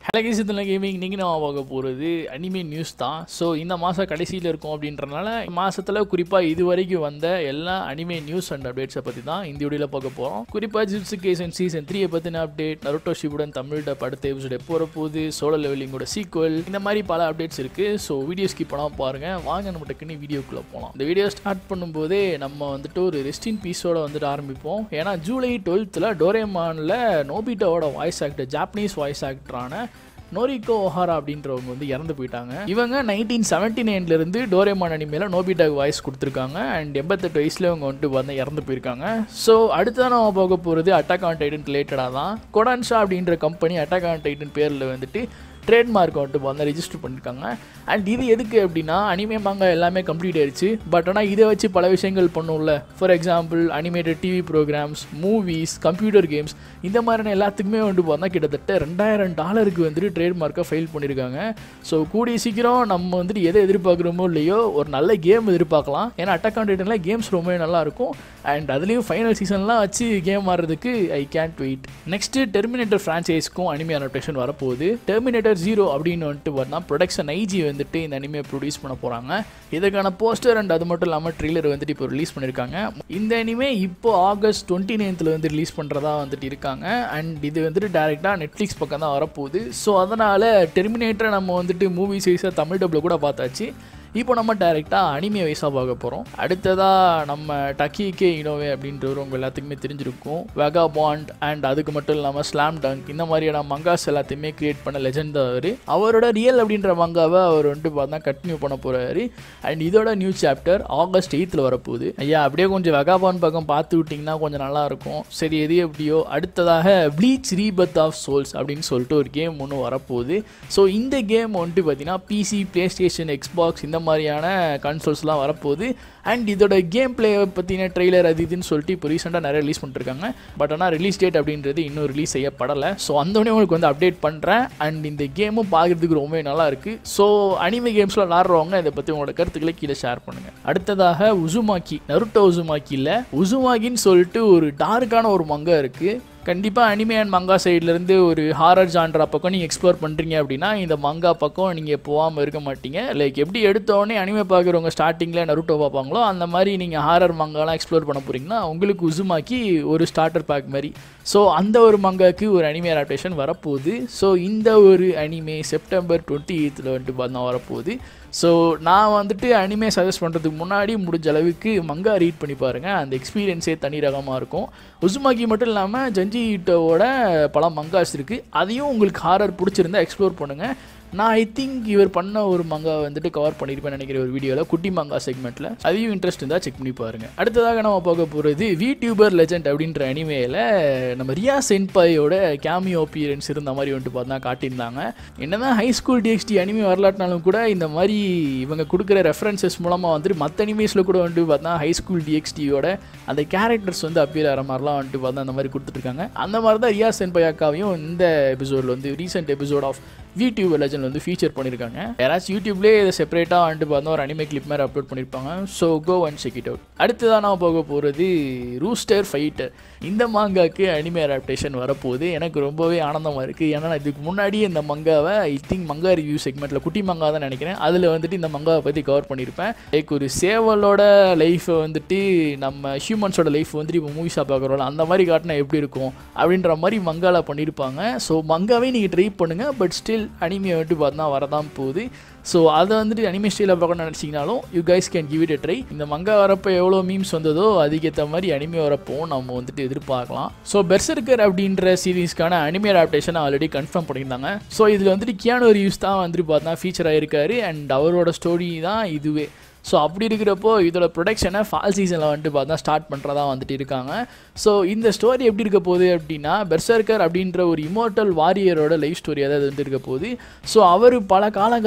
ஹலகேசத்தில் gaming நீங்கள் நான் பார்க்க போகிறது அனிமே நியூஸ் தான் ஸோ இந்த மாதம் கடைசியில் இருக்கும் அப்படின்றனால மாதத்தில் குறிப்பாக இது வரைக்கும் வந்த எல்லா அனிமே நியூஸ் அண்ட் அப்டேட்ஸை பற்றி தான் இந்த வீடியோவில் பார்க்க போகிறோம் குறிப்பாக ஜிப்ஸு கேசன் சீசன் த்ரீயை பற்றின அப்டேட் நருட்டோ ஷிபுடன் தமிழ்ட படத்தை எபிசோட் எப்போ வரப்போகுது சோலோ லெவலிங்கோட சீக்வல் இந்த மாதிரி பல அப்டேட்ஸ் இருக்குது ஸோ வீடியோ ஸ்கிப் பண்ணாமல் பாருங்கள் வாங்க நம்ம டக்குன்னு வீடியோக்குள்ளே போகலாம் இந்த வீடியோ ஸ்டார்ட் பண்ணும்போதே நம்ம வந்துட்டு ஒரு ரெஸ்டின் பீஸோட வந்துட்டு ஆரம்பிப்போம் ஏன்னா ஜூலை டுவெல்த்தில் டோரேமானில் நோபிட்டாவோட வாய்ஸ் ஆக்டர் ஜாப்பனீஸ் வாய்ஸ் ஆக்டரான நோரிகோ ஒஹாரா அப்படின்றவங்க வந்து இறந்து போயிட்டாங்க இவங்க நைன்டீன் செவன்டி நைன்லேருந்து டோரேமான் அனிமேல நோபிட்டாக்கு வாய்ஸ் கொடுத்துருக்காங்க அண்ட் எண்பத்தெட்டு வயசில் இவங்க வந்துட்டு வந்து இறந்து போயிருக்காங்க ஸோ அடுத்ததான் நம்ம பார்க்க போகிறது அட்டாக் ஆன் டைட்டன் ரிலேட்டடாக தான் கொடான்ஷா அப்படின்ற கம்பெனி அட்டாக் ஆன் டைட்டன் பேரில் வந்துட்டு ட்ரேட்மார்க் வந்துட்டு வந்து ரெஜிஸ்டர் பண்ணியிருக்காங்க அண்ட் இது எதுக்கு அப்படின்னா அனிமே மாங்க எல்லாமே கம்ப்ளீட் ஆயிடுச்சு பட் ஆனால் இதை வச்சு பல விஷயங்கள் பண்ணும்ல for example animated TV programmes movies computer games இந்த மாதிரியான எல்லாத்துக்குமே வந்து பார்த்தா கிட்டத்தட்ட ரெண்டாயிரம் டாலருக்கு வந்துட்டு ட்ரேட்மார்க்கை ஃபைல் பண்ணியிருக்காங்க ஸோ கூடிய சீக்கிரம் நம்ம வந்துட்டு எதை எதிர்பார்க்குறோமோ இல்லையோ ஒரு நல்ல கேம் எதிர்பார்க்கலாம் ஏன்னா அட்டாக் ஆன் டைட்டனில் கேம்ஸ் ரொம்பவே நல்லா இருக்கும் அண்ட் அதுலேயும் ஃபைனல் சீசன்லாம் வச்சு கேம் ஆடுறதுக்கு I can't wait next Terminator ஃப்ரான்ச்சைஸ்க்கும் அனிமே அடாப்டேஷன் வரப்போகுது டெர்மினேட்டர் ஜீரோ அப்படின்னு வந்துட்டு பார்த்தா ப்ரொடக்ஷன் ஐஜி வந்துட்டு இந்த அனிமே ப்ரொடியூஸ் பண்ண போகிறாங்க இதுக்கான போஸ்டர் அண்ட் அது மட்டும் இல்லாமல் ட்ரெய்லர் வந்துட்டு இப்போ ரிலீஸ் பண்ணியிருக்காங்க இந்த அனிமே இப்போ ஆகஸ்ட் டுவெண்ட்டி நைன்த்தில் வந்து ரிலீஸ் பண்ணுறதா வந்துட்டு இருக்காங்க அண்ட் இது வந்துட்டு டேரெக்டாக நெட்ஃப்ளிக்ஸ் பக்கம் தான் வரப்போகுது ஸோ அதனால் டெர்மினேட்டரை நம்ம வந்துட்டு மூவி சைஸாக தமிழ் டப்பில் கூட பார்த்தாச்சு இப்போ நம்ம டேரெக்டாக அனிமே வயசாக பார்க்க போகிறோம் அடுத்ததாக நம்ம டக்கிகே இனோவே அப்படின்றவர் உங்கள் எல்லாத்துக்குமே தெரிஞ்சிருக்கும் வெகா பாண்ட் அண்ட் அதுக்கு மட்டும் இல்லாமல் ஸ்லாம் டங்க் இந்த மாதிரியான மங்காஸ் எல்லாத்தையுமே கிரியேட் பண்ண லெஜெண்ட் தான் அவர் அவரோட ரியல் அப்படின்ற மங்காவை அவர் வந்துட்டு பார்த்தா கண்டினியூ பண்ண போகிறாரு அண்ட் இதோட நியூ சாப்டர் ஆகஸ்ட் எயித்தில் வரப்போகுது ஐயா அப்படியே கொஞ்சம் வெகா பாண்ட் பக்கம் பார்த்து விட்டிங்கன்னா கொஞ்சம் நல்லாயிருக்கும் சரி எது எப்படியோ அடுத்ததாக ப்ளீச் ரீபத் ஆஃப் சோல்ஸ் அப்படின்னு சொல்லிட்டு ஒரு கேம் ஒன்று வரப்போகுது ஸோ இந்த கேம் வந்துட்டு பார்த்தீங்கன்னா பிசி ப்ளே ஸ்டேஷன் எக்ஸ்பாக்ஸ் இந்த மாதிரியான கன்சோல்ஸ்லாம் வரப்போகுது அண்ட் இதோட கேம் பிளே பற்றின ட்ரெய்லர் அது இதுன்னு சொல்லிட்டு இப்போ ரீசெண்டாக நிறைய ரிலீஸ் பண்ணிருக்காங்க பட் ஆனால் ரிலீஸ் டேட் அப்படின்றது இன்னும் ரிலீஸ் செய்யப்படலை ஸோ அந்தோடனே உங்களுக்கு வந்து அப்டேட் பண்ணுறேன் அண்ட் இந்த கேமும் பார்க்குறதுக்கு ரொம்பவே நல்லா இருக்குது ஸோ அனிமே கேம்ஸில் விளாட்றவங்க இதை பற்றி உங்களோட கருத்துக்களை கீழே ஷேர் பண்ணுங்கள் அடுத்ததாக உசுமாக்கி நருட்டோ உசுமாக்கியில் உசுமாக்கின்னு சொல்லிட்டு ஒரு டார்க்கான ஒரு மங்கா இருக்குது கண்டிப்பாக அனிமே அண்ட் மங்கா சைட்லேருந்து ஒரு ஹாரர் ஜான்ரா பக்கம் நீங்கள் எக்ஸ்ப்ளோர் பண்ணுறீங்க அப்படின்னா இந்த மங்கா பக்கம் நீங்கள் போகாமல் இருக்க மாட்டீங்க லைக் எப்படி எடுத்தோடனே அனிமே பார்க்குறவங்க ஸ்டார்டிங்கில் நருட்டோ பார்ப்பாங்களோ அந்த மாதிரி நீங்கள் ஹாரர் மங்காலாம் எக்ஸ்ப்ளோர் பண்ண போகிறீங்கன்னா உங்களுக்கு உசுமாக்கி ஒரு ஸ்டார்டர் பேக் மாதிரி ஸோ அந்த ஒரு மங்காக்கு ஒரு அனிமே அடாப்டேஷன் வரப்போகுது ஸோ இந்த ஒரு அனிமே செப்டம்பர் டுவெண்ட்டி எயித்தில் வந்துட்டு பார்த்தா வரப்போகுது ஸோ நான் வந்துட்டு அனிமே சஜஸ்ட் பண்ணுறதுக்கு முன்னாடி முடிஞ்ச அளவுக்கு மங்கா ரீட் பண்ணி பாருங்கள் அந்த எக்ஸ்பீரியன்ஸே தனி ரகமாக இருக்கும் உசுமாக்கி மட்டும் இல்லாமல் ஜஞ்சி ஹீட்டோட பல மங்காஸ் இருக்குது அதையும் உங்களுக்கு ஹாரர் பிடிச்சிருந்தா எக்ஸ்ப்ளோர் பண்ணுங்கள் நான் ஐ திங்க் இவர் பண்ண ஒரு மங்கா வந்துட்டு கவர் பண்ணியிருப்பேன் நினைக்கிற ஒரு வீடியோவில் குட்டி மங்கா செக்மெண்ட்டில் அதையும் இன்ட்ரெஸ்ட் இருந்தால் செக் பண்ணி பாருங்கள் அடுத்ததாக நம்ம பார்க்க போகிறது விடியூபர் லெஜெண்ட் அப்படின்ற அனிமேயில் நம்ம ரியா சென்பாயோட கேமியோ அப்பியரன்ஸ் இருந்த மாதிரி வந்துட்டு பார்த்தா காட்டியிருந்தாங்க என்னதான் ஹை ஸ்கூல் டிஎக்ஸ்டி அனிமே வரலாட்டினாலும் கூட இந்த மாதிரி இவங்க கொடுக்குற ரெஃபரன்சஸ் மூலமாக வந்துட்டு மற்ற அனிமேஸில் கூட வந்துட்டு பார்த்தா ஹை ஸ்கூல் டிஎக்ஸ்டியோட அந்த கேரக்டர்ஸ் வந்து அப்பியர் ஆகிற மாதிரிலாம் வந்துட்டு பார்த்தா அந்த மாதிரி கொடுத்துட்ருக்காங்க அந்த மாதிரி தான் ரியா சென்பாயாக்காவையும் இந்த எபிசோடில் வந்து recent episode of YouTube legend வந்து ஃபீச்சர் பண்ணியிருக்காங்க யாராச்சும் யூடியூப்லேயே இதை செப்பரேட்டாக வந்துட்டு பார்த்தா ஒரு அனிமே கிளிப் மாதிரி அப்லோட் பண்ணியிருப்பாங்க so go and check it out அடுத்ததாக நான் போக போகிறது ரூஸ்டர் ஃபைட்டர் இந்த மாங்காக்கு அனிமே அடாப்டேஷன் வரப்போகுது எனக்கு ரொம்பவே ஆனந்தமாக இருக்குது ஏன்னா நான் இதுக்கு முன்னாடியே இந்த மங்காவை ஐ திங்க் மங்கா ரிவ்யூ செக்மெண்ட்டில் குட்டி மங்கா தான் நினைக்கிறேன் அதில் வந்துட்டு இந்த மங்காவை பற்றி கவர் பண்ணியிருப்பேன் லைக் ஒரு சேவலோட லைஃப்பை வந்துட்டு நம்ம ஹியூமன்ஸோட லைஃப் வந்துட்டு இப்போ மூவிஸாக பார்க்குறோம்ல அந்த மாதிரி காட்டினா எப்படி இருக்கும் அப்படின்ற மாதிரி மங்காவில் பண்ணியிருப்பாங்க ஸோ மங்காவே நீங்கள் ட்ரை பண்ணுங்கள் பட் ஸ்டில் அனிமே வந்துட்டு பார்த்தா வரதான் போகுது ஸோ அதை வந்துட்டு அனிமே ஸ்டைலில் பார்க்கணும்னு நினச்சிங்கனாலும் you guys can give it a try இந்த மங்கா வரப்போ எவ்வளோ மீம்ஸ் வந்ததோ அதுக்கேற்ற மாதிரி அனிமே வரப்போ நம்ம வந்துட்டு எதிர்பார்க்கலாம் ஸோ பெர்சர்கர் அப்படின்ற சீரீஸ்க்கான அனிமே அடாப்டேஷன் ஆல்ரெடி கன்ஃபார்ம் பண்ணியிருந்தாங்க ஸோ இதில் வந்துட்டு கியானோ ரிவ்யூஸ் தான் வந்துட்டு பார்த்தா ஃபீச்சர் ஆகிருக்காரு அண்ட் அவரோட ஸ்டோரி தான் இதுவே ஸோ அப்படி இருக்கிறப்போ இதோட ப்ரொடக்ஷனை ஃபால் சீசனில் வந்துட்டு பார்த்தா ஸ்டார்ட் பண்ணுறதா வந்துட்டு இருக்காங்க ஸோ இந்த ஸ்டோரி எப்படி இருக்க போகுது அப்படின்னா பெர்சர்கர் அப்படின்ற ஒரு இமோட்டல் வாரியரோட லைஃப் ஸ்டோரி அதாவது வந்து இருக்க போகுது ஸோ அவர் பல காலகட்டங்களில்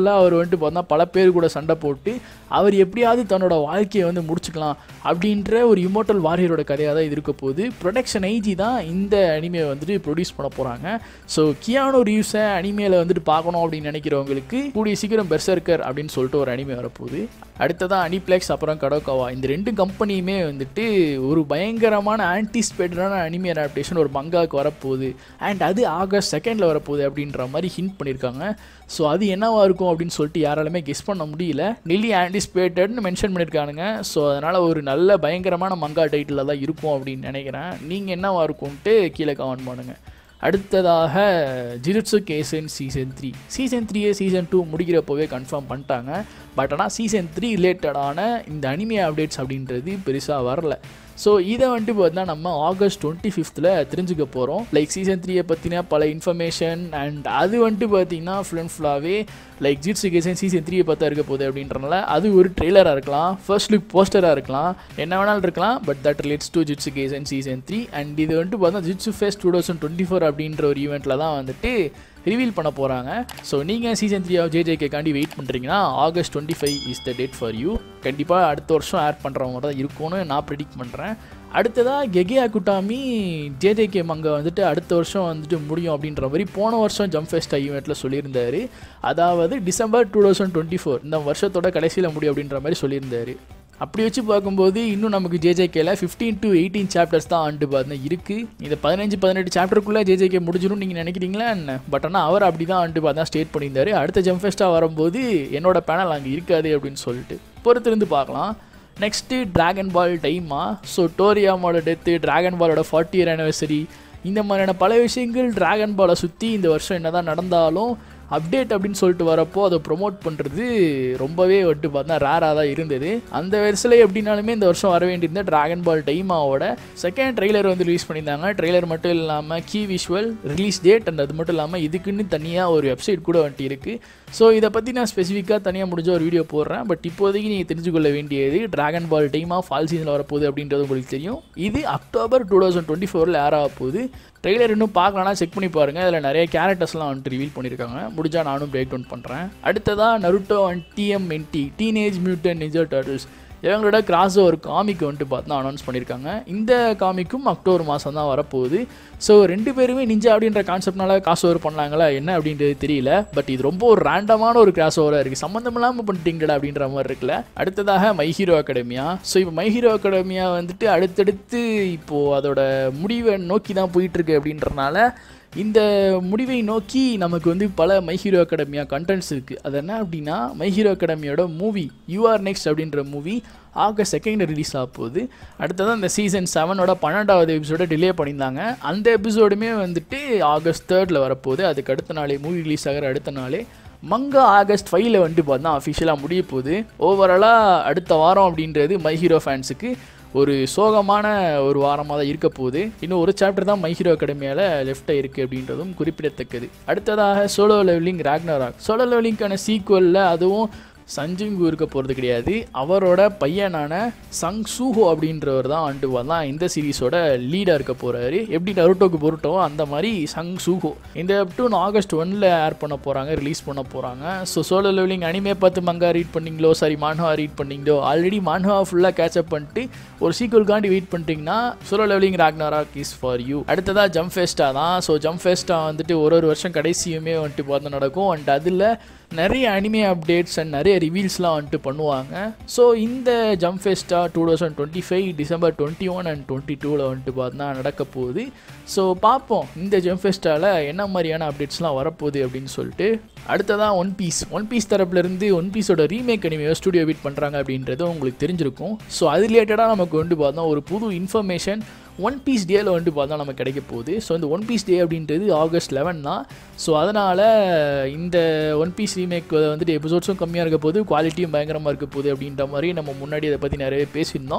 ஃபுல்லாக அவர் வந்துட்டு பார்த்தா பல பேர் கூட சண்டை போட்டு அவர் எப்படியாவது தன்னோட வாழ்க்கையை வந்து முடிச்சுக்கலாம் அப்படின்ற ஒரு இமோட்டல் வாரியரோட கதையாக தான் இது இருக்க போகுது ப்ரொடக்ஷன் ஐஜி தான் இந்த அனிமே வந்துட்டு ப்ரொடியூஸ் பண்ண போகிறாங்க ஸோ கியானோ ரீவ்ஸை அனிமேல வந்துட்டு பார்க்கணும் அப்படின்னு நினைக்கிறவங்களுக்கு கூடிய சீக்கிரம் பெர்சர்க்கர் அப்படின்னு சொல்லிட்டு ஒரு அனிமே வரப்போகுது அடுத்ததான் அனிப்ளெக்ஸ் அப்புறம் கடோகாவா இந்த ரெண்டு கம்பெனியுமே வந்துட்டு ஒரு பயங்கரமான ஆன்டிஸ்பேட்டடான அனிமே அடாப்டேஷன் ஒரு மங்காவுக்கு வரப்போகுது அண்ட் அது ஆகஸ்ட் செகண்டில் வரப்போகுது அப்படின்ற மாதிரி ஹிண்ட் பண்ணியிருக்காங்க ஸோ அது என்னவா இருக்கும் அப்படின்னு சொல்லிட்டு யாராலுமே கெஸ் பண்ண முடியல நெல்லி ஆன்டிஸ்பேட்டட்னு மென்ஷன் பண்ணியிருக்கானுங்க ஸோ அதனால் ஒரு நல்ல பயங்கரமான மங்கா டைட்டில் தான் இருக்கும் அப்படின்னு நினைக்கிறேன் நீங்கள் என்னவா இருக்கும்ன்ட்டு கீழே கமெண்ட் பண்ணுங்கள் அடுத்ததாக Jujutsu Kaisen season three season த்ரீயே சீசன் டூ முடிக்கிறப்போவே கன்ஃபார்ம் பண்ணிட்டாங்க பட் ஆனால் சீசன் த்ரீ ரிலேட்டடான இந்த அனிமே அப்டேட்ஸ் அப்படின்றது பெருசாக வரல ஸோ இதை வந்துட்டு பார்த்தீங்கன்னா நம்ம ஆகஸ்ட் டுவெண்ட்டி ஃபிஃப்த்தில் தெரிஞ்சுக்க போகிறோம் லைக் சீசன் த்ரீயை பற்றின பல இன்ஃபர்மேஷன் அண்ட் அது வந்துட்டு பார்த்தீங்கன்னா ஃபுல் அண்ட் ஃபுல்லாகவே லைக் ஜிட்ஸு கேசன் சீசன் த்ரீயை பார்த்தா இருக்க போகுது அப்படின்றனால அது ஒரு ட்ரெய்லராக இருக்கலாம் ஃபர்ஸ்ட் லுக் போஸ்டராக இருக்கலாம் என்ன வேணாலும் இருக்கலாம் but that relates to Jujutsu Kaisen season three and இது வந்துட்டு பார்த்தா Jujutsu Fes two thousand twenty four அப்படின்ற ஒரு ஈவெண்ட்டில் தான் வந்துட்டு ரிவீல் பண்ண போகிறாங்க ஸோ நீங்கள் சீசன் த்ரீ ஆஃப் ஜேஜேகேக்காண்டி வெயிட் பண்ணுறீங்கன்னா August twenty five is the date for you கண்டிப்பாக அடுத்த வருஷம் ஆட் பண்ணுறவங்க தான் இருக்கும்னு நான் ப்ரெடிக்ட் பண்ணுறேன் அடுத்ததாக கெகே அகுட்டாமி ஜேஜேகே மங்க வந்துட்டு அடுத்த வருஷம் வந்துட்டு முடியும் அப்படின்ற மாதிரி போன வருஷம் ஜம்ப் ஃபெஸ்டா ஈவெண்ட்டில் சொல்லியிருந்தாரு அதாவது December two thousand twenty four இந்த வருஷத்தோட கடைசியில் முடியும் அப்படின்ற மாதிரி சொல்லியிருந்தாரு அப்படி வச்சு பார்க்கும்போது இன்னும் நமக்கு ஜேஜேகேல ஃபிஃப்டீன் டு எயிட்டீன் சாப்டர்ஸ் தான் ஆண்டு பார்த்தா இருக்குது இந்த பதினஞ்சு பதினெட்டு சாப்டருக்குள்ளே ஜேஜேகே முடிஞ்சிடும் நீங்கள் நினைக்கிறீங்களா என்ன பட் ஆனால் அவர் அப்படி தான் ஆண்டு பார்த்தா ஸ்டேட் பண்ணியிருந்தாரு அடுத்த ஜம்ப் ஃபெஸ்ட்டாக வரும்போது என்னோட பேனல் அங்கே இருக்காது அப்படின்னு சொல்லிட்டு பொறுத்திருந்து பார்க்கலாம் next Dragon Ball Daima so டோரியாமோட டெத்து ட்ராகன் பாலோட ஃபார்ட்டி இயர் ஆனிவர்சரி இந்த மாதிரியான பல விஷயங்கள் ட்ராகன் பாலை சுற்றி இந்த வருஷம் என்ன தான் நடந்தாலும் அப்டேட் அப்படின்னு சொல்லிட்டு வரப்போ அதை ப்ரொமோட் பண்ணுறது ரொம்பவே வந்துட்டு பார்த்தா ரேராக தான் இருந்தது அந்த வரிசையில் எப்படினாலுமே இந்த வருஷம் வர வேண்டியிருந்த ட்ராகன் பால் டைமாவோட செகண்ட் ட்ரெய்லர் வந்து ரிலீஸ் பண்ணியிருந்தாங்க ட்ரெய்லர் மட்டும் இல்லாமல் key visual release date and அது மட்டும் இல்லாமல் இதுக்குன்னு தனியாக ஒரு வெப்சைட் கூட வந்துட்டு இருக்குது ஸோ இதை பற்றி நான் ஸ்பெசிஃபிக்காக தனியாக முடிஞ்ச ஒரு வீடியோ போடுறேன் பட் இப்போதைக்கு நீங்கள் தெரிஞ்சுக்கொள்ள வேண்டியது ட்ராகன் பால் டைமாக ஃபால் சீசனில் வரப்போகுது அப்படின்றது உங்களுக்கு தெரியும் இது அக்டோபர் டூ தௌசண்ட் டுவெண்ட்டி ஃபோரில் ஏர் ஆக போகுது ட்ரெய்லர் இன்னும் பார்க்கலனா செக் பண்ணி பாருங்கள் அதில் நிறைய கேரக்டர்ஸ்லாம் வந்துட்டு ரிவீல் பண்ணியிருக்காங்க முடிஞ்சா நானும் பிரேக் டவுன் பண்ணுறேன் அடுத்ததாக Naruto and TM NT teenage mutant ninja turtles இவங்களோட கிராஸ் ஒரு காமிக் வந்துட்டு பார்த்து அனௌன்ஸ் பண்ணியிருக்காங்க இந்த காமிக்கும் அக்டோபர் மாதம் தான் வரப்போகுது ஸோ ரெண்டு பேருமே நிஞ்சா அப்படின்ற கான்செப்ட்னால கிராஸ் ஓவர் பண்ணாங்களா என்ன அப்படின்றது தெரியல பட் இது ரொம்ப ஒரு ரேண்டமான ஒரு கிராஸ் ஓவராக இருக்குது சம்மந்தம் இல்லாமல் பண்ணிட்டீங்கடா அப்படின்ற மாதிரி இருக்குல்ல அடுத்ததாக மை ஹீரோ அகாடமியா ஸோ இப்போ மை ஹீரோ அகாடமியா வந்துட்டு அடுத்தடுத்து இப்போது அதோட முடிவை நோக்கி தான் போயிட்டுருக்கு அப்படின்றனால இந்த முடிவை நோக்கி நமக்கு வந்து பல மை ஹீரோ அகாடமியா கண்டென்ட்ஸ் இருக்குது அது என்ன அப்படின்னா மை ஹீரோ அகாடமியோட மூவி யூஆர் நெக்ஸ்ட் அப்படின்ற மூவி ஆகஸ்ட் செகண்ட் ரிலீஸ் ஆக போகுது அடுத்ததான் இந்த சீசன் செவனோட பன்னெண்டாவது எபிசோட டிலே பண்ணியிருந்தாங்க அந்த எபிசோடுமே வந்துட்டு ஆகஸ்ட் தேர்டில் வரப்போகுது அதுக்கு அடுத்த நாளே மூவி ரிலீஸ் ஆகிற அடுத்த நாளே மங்கா ஆகஸ்ட் ஃபைவ்ல வந்துட்டு பார்த்தா அஃபிஷியலாக முடிய போகுது ஓவராலாக அடுத்த வாரம் அப்படின்றது மை ஹீரோ ஃபேன்ஸுக்கு ஒரு சோகமான ஒரு வாரமாக தான் இருக்க போகுது இன்னும் ஒரு சாப்டர் தான் மை ஹீரோ அகாடமியால் லெஃப்டாக இருக்குது அப்படின்றதும் குறிப்பிடத்தக்கது அடுத்ததாக சோலோ லெவலிங் ராக்னராக் சோலோ லெவலிங்கான சீக்குவலில் அதுவும் சஞ்சுங்கு இருக்க போகிறது கிடையாது அவரோட பையனான சங் சூஹோ அப்படின்றவர் தான் ஆண்டு தான் இந்த சீரீஸோட லீடாக இருக்க போகிறாரு எப்படி நருட்டோக்கு பொருட்டோ அந்த மாதிரி சங் சூஹோ இந்த எப்டூன் ஆகஸ்ட் ஒன்னில் ஏர் பண்ண போகிறாங்க ரிலீஸ் பண்ண போகிறாங்க ஸோ சோலோ லெவலிங் அனிமே பார்த்து மங்கா ரீட் பண்ணீங்களோ சாரி மான்ஹா ரீட் பண்ணீங்களோ ஆல்ரெடி மான்ஹா ஃபுல்லாக கேட்சப் பண்ணிட்டு ஒரு சீக்குவல்காண்டி வெயிட் பண்ணிட்டீங்கன்னா Solo Leveling Ragnarok is for you அடுத்ததாக ஜம்ப் ஃபெஸ்டா தான் ஸோ ஜம்ப் ஃபெஸ்டா வந்துட்டு ஒரு ஒரு வருஷம் கடைசியுமே வந்துட்டு பார்த்து நடக்கும் அண்ட் அதில் நிறைய அனிமே அப்டேட்ஸ் அண்ட் நிறைய ரிவீல்ஸ்லாம் வந்துட்டு பண்ணுவாங்க ஸோ இந்த Jump Festa two thousand twenty five December twenty one and twenty டூவில் வந்துட்டு பார்த்தா நடக்க போகுது ஸோ பார்ப்போம் இந்த ஜம்ப் ஃபெஸ்டாவில் என்ன மாதிரியான அப்டேட்ஸ்லாம் வரப்போகுது அப்படின்னு சொல்லிட்டு அடுத்ததான் ஒன் பீஸ் ஒன் பீஸ் தரப்புலேருந்து ஒன் பீஸோட ரீமேக் அனிமே ஸ்டுடியோ எடிட் பண்ணுறாங்க அப்படின்றது உங்களுக்கு தெரிஞ்சிருக்கும் ஸோ அது ரிலேட்டடாக நமக்கு வந்து பார்த்தா ஒரு புது இன்ஃபர்மேஷன் ஒன் பீஸ் டேயில் வந்துட்டு பார்த்தா நமக்கு கிடைக்க போகுது ஸோ இந்த ஒன் பீஸ் டே அப்படின்றது ஆகஸ்ட் லெவன் தான் ஸோ அதனால் இந்த ஒன் பீஸ் ரீமேக் வந்துட்டு எபிசோட்ஸும் கம்மியாக இருக்க போகுது குவாலிட்டியும் பயங்கரமாக இருக்க போகுது அப்படின்ற மாதிரி நம்ம முன்னாடி அதை பற்றி நிறையவே பேசியிருந்தோம்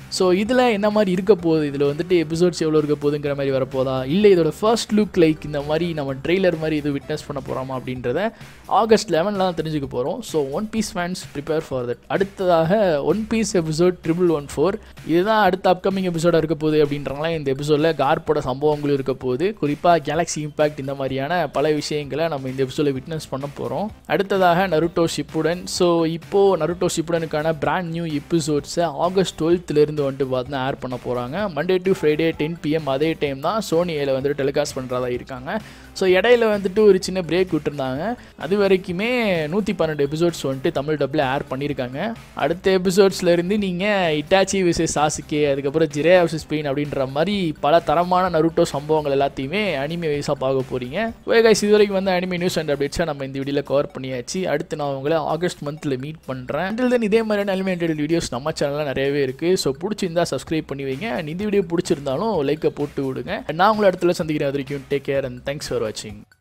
ஸோ இதில் என்ன மாதிரி இருக்க போகுது இதில் வந்துட்டு எபிசோட்ஸ் எவ்வளோ இருக்க போகுதுங்கிற மாதிரி வரப்போதா இல்லை இதோட ஃபர்ஸ்ட் லுக் லைக் இந்த மாதிரி நம்ம ட்ரெய்லர் மாதிரி இது விட்னஸ் பண்ண போகிறோமா அப்படின்றத ஆகஸ்ட் லெவனில் தான் தெரிஞ்சுக்க போகிறோம் so One Piece fans prepare for that அடுத்ததாக One Piece episode triple one four இதுதான் அடுத்த அப்கமிங் எபிசோடாக இருக்க போகுது அப்படின்றலாம் இந்த எபிசோடில் கார்ப்போட சம்பவங்களும் இருக்க போகுது குறிப்பாக கேலக்ஸி இம்பாக்ட் இந்த மாதிரியான பல விஷயங்களை நம்ம இந்த எபிசோடில் விட்னஸ் பண்ண போகிறோம் அடுத்ததாக நருட்டோ ஷிப்புடன் ஸோ இப்போது நருட்டோ ஷிப்புடனுக்கான பிராண்ட் நியூ எபிசோட்ஸை ஆகஸ்ட் டுவெல்த்துலேருந்து வந்துட்டு பார்த்தீங்கன்னா ஏர் பண்ண போகிறாங்க Monday to Friday ten PM அதே டைம் தான் சோனியில் வந்துட்டு டெலிகாஸ்ட் பண்ணுறதா இருக்காங்க ஸோ இடையில வந்துட்டு ஒரு சின்ன பிரேக் விட்டுருந்தாங்க அது வரைக்குமே நூற்றி பன்னெண்டு எபிசோட்ஸ் வந்துட்டு தமிழ் டப்பில் ஏர் பண்ணியிருக்காங்க அடுத்த எபிசோட்ஸ்ல இருந்து நீங்கள் இட்டாச்சி விசஸ் சாசுகே அதுக்கப்புறம் ஜிரே விசஸ் பெயின் அப்படின்ற மாதிரி பல தரமான நருட்டோ சம்பவங்கள் எல்லாத்தையுமே அனிமே வைஸாக பார்க்க போகிறீங்க ஓகே guys இது வரைக்கும் வந்து அனிமே நியூஸ் அண்ட் அப்டேட்ஸை நம்ம இந்த வீடியோவில் கவர் பண்ணியாச்சு அடுத்து நான் உங்களை ஆகஸ்ட் மந்தில் மீட் பண்ணுறேன் until then இதே மாதிரியான அனிமேட்டட் வீடியோஸ் நம்ம சேனலில் நிறையவே இருக்குது ஸோ பிடிச்சிருந்தா சப்ஸ்கிரைப் பண்ணி வைங்க and இந்த வீடியோ பிடிச்சிருந்தாலும் லைக்கை போட்டு விடுங்க நான் உங்களை இடத்துல சந்திக்கிறேன் அது வரைக்கும் take care and thanks for வாட்சிங்